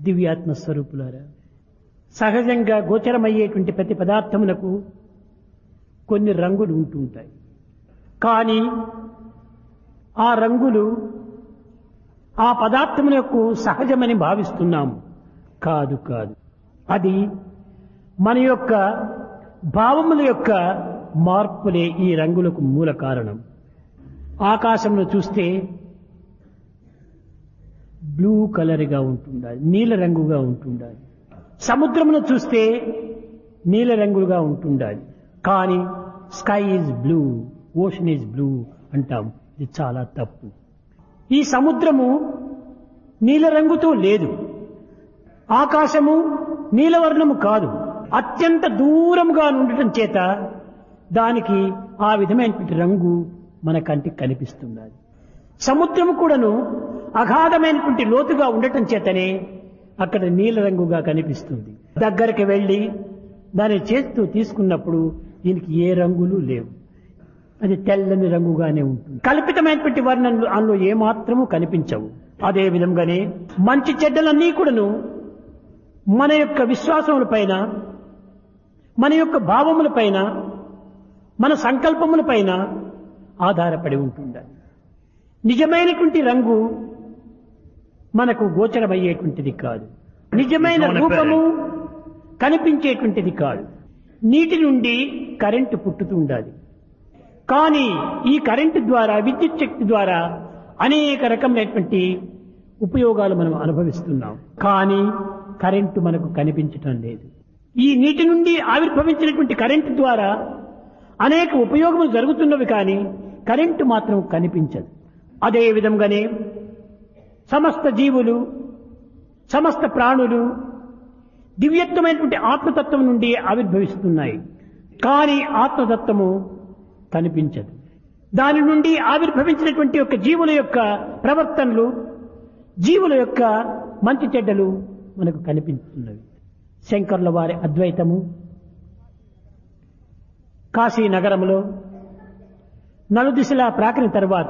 దివ్యాత్మ స్వరూపులారా సహజంగా గోచరమయ్యేటువంటి ప్రతి పదార్థములకు కొన్ని రంగులు ఉంటుంటాయి కానీ ఆ రంగులు ఆ పదార్థములకు సహజమని భావిస్తున్నాము కాదు కాదు అది మన యొక్క భావముల యొక్క మార్పులే ఈ రంగులకు మూల కారణం ఆకాశంలో చూస్తే బ్లూ కలర్గా ఉంటుండాలి నీల రంగుగా ఉంటుండాలి సముద్రమును చూస్తే నీల రంగులుగా ఉంటుండాలి కానీ sky is blue ocean is blue అంటాం ఇది చాలా తప్పు ఈ సముద్రము నీల రంగుతో లేదు ఆకాశము నీలవర్ణము కాదు అత్యంత దూరంగా ఉండటం చేత దానికి ఆ విధమైనటువంటి రంగు మన కంటికి కనిపిస్తున్నది సముద్రము కూడాను అగాధమైనటువంటి లోతుగా ఉండటం చేతనే అక్కడ నీల రంగుగా కనిపిస్తుంది దగ్గరికి వెళ్ళి దాని చేస్తూ తీసుకున్నప్పుడు దీనికి ఏ రంగులు లేవు అది తెల్లని రంగుగానే ఉంటుంది కల్పితమైనటువంటి వర్ణనలు అందులో ఏమాత్రము కనిపించవు అదే విధంగానే మంచి చెడ్డలన్నీ కూడాను మన యొక్క విశ్వాసముల పైన మన యొక్క భావముల పైన మన సంకల్పముల పైన ఆధారపడి ఉంటుండాలి నిజమైనటువంటి రంగు మనకు గోచరమయ్యేటువంటిది కాదు నిజమైన It's not రూపము కనిపించేటువంటిది కాదు నీటి నుండి కరెంటు పుట్టుతూ ఉండాలి కానీ ఈ కరెంటు ద్వారా విద్యుత్ శక్తి ద్వారా అనేక రకమైనటువంటి ఉపయోగాలు మనం అనుభవిస్తున్నాం కానీ కరెంటు మనకు కనిపించటం లేదు ఈ నీటి నుండి ఆవిర్భవించినటువంటి కరెంటు ద్వారా అనేక ఉపయోగములు జరుగుతున్నవి కానీ కరెంటు మాత్రం కనిపించదు అదే విధంగానే సమస్త జీవులు సమస్త ప్రాణులు దివ్యత్వమైనటువంటి ఆత్మతత్వం నుండి ఆవిర్భవిస్తున్నాయి కానీ ఆత్మతత్వము కనిపించదు దాని నుండి ఆవిర్భవించినటువంటి యొక్క జీవుల యొక్క ప్రవర్తనలు జీవుల యొక్క మంచి చెడ్డలు మనకు కనిపిస్తున్నవి శంకర్ల వారి అద్వైతము కాశీ నగరంలో నలుదిశలా ప్రాకిన తర్వాత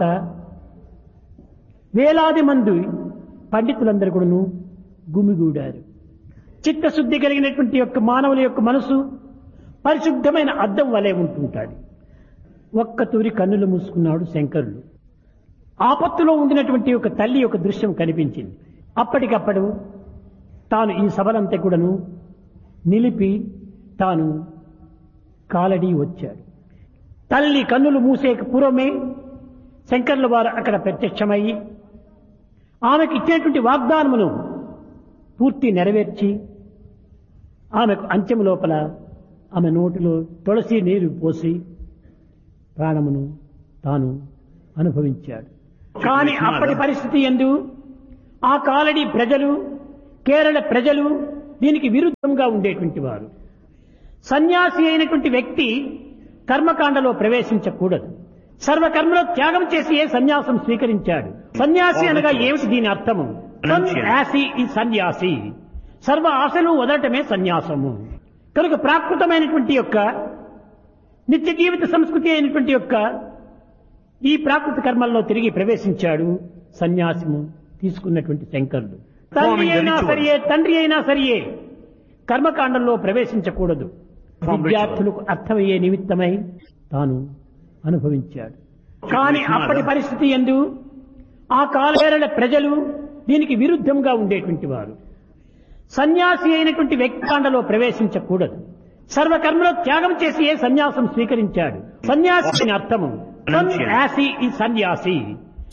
వేలాది మంది పండితులందరూ కూడాను గుమిగూడారు చిత్తశుద్ధి కలిగినటువంటి యొక్క మానవుల యొక్క మనసు పరిశుద్ధమైన అద్దం వలె ఉంటుంటాడు ఒక్క తూరి కన్నులు మూసుకున్నాడు శంకరుడు ఆపత్తులో ఉండినటువంటి ఒక తల్లి యొక్క దృశ్యం కనిపించింది అప్పటికప్పుడు తాను ఈ సభలంతా కూడాను నిలిపి తాను కాలడి వచ్చాడు తల్లి కన్నులు మూసే పూర్వమే శంకర్ల వారు అక్కడ ప్రత్యక్షమయ్యి ఆమెకు ఇచ్చినటువంటి వాగ్దానమును పూర్తి నెరవేర్చి ఆమెకు అంచెము లోపల ఆమె నోటిలో తులసి నీరు పోసి ప్రాణమును తాను అనుభవించాడు కానీ అప్పటి పరిస్థితి ఎందు ఆ కాలడి ప్రజలు కేరళ ప్రజలు దీనికి విరుద్ధంగా ఉండేటువంటి వారు సన్యాసి అయినటువంటి వ్యక్తి కర్మకాండలో ప్రవేశించకూడదు సర్వకర్మలో త్యాగం చేసి ఏ సన్యాసం స్వీకరించాడు సన్యాసి అనగా ఏమిటి దీని అర్థము సన్యాసి ఈ సన్యాసి సర్వ ఆశలు వదలటమే సన్యాసము కనుక ప్రాకృతమైనటువంటి యొక్క నిత్య జీవిత సంస్కృతి అయినటువంటి యొక్క ఈ ప్రాకృత కర్మల్లో తిరిగి ప్రవేశించాడు సన్యాసము తీసుకున్నటువంటి శంకరుడు తండ్రి అయినా సరియే తండ్రి అయినా సరియే కర్మకాండంలో ప్రవేశించకూడదు విద్యార్థులకు అర్థమయ్యే నిమిత్తమై తాను అనుభవించాడు కానీ అప్పటి పరిస్థితి ఎందు ఆ కాలేరల ప్రజలు దీనికి విరుద్ధంగా ఉండేటువంటి వారు సన్యాసి అయినటువంటి వ్యక్తికాండలో ప్రవేశించకూడదు సర్వకర్మలో త్యాగం చేసి ఏ సన్యాసం స్వీకరించాడు సన్యాసి అని అర్థము సన్యాసి ఈ సన్యాసి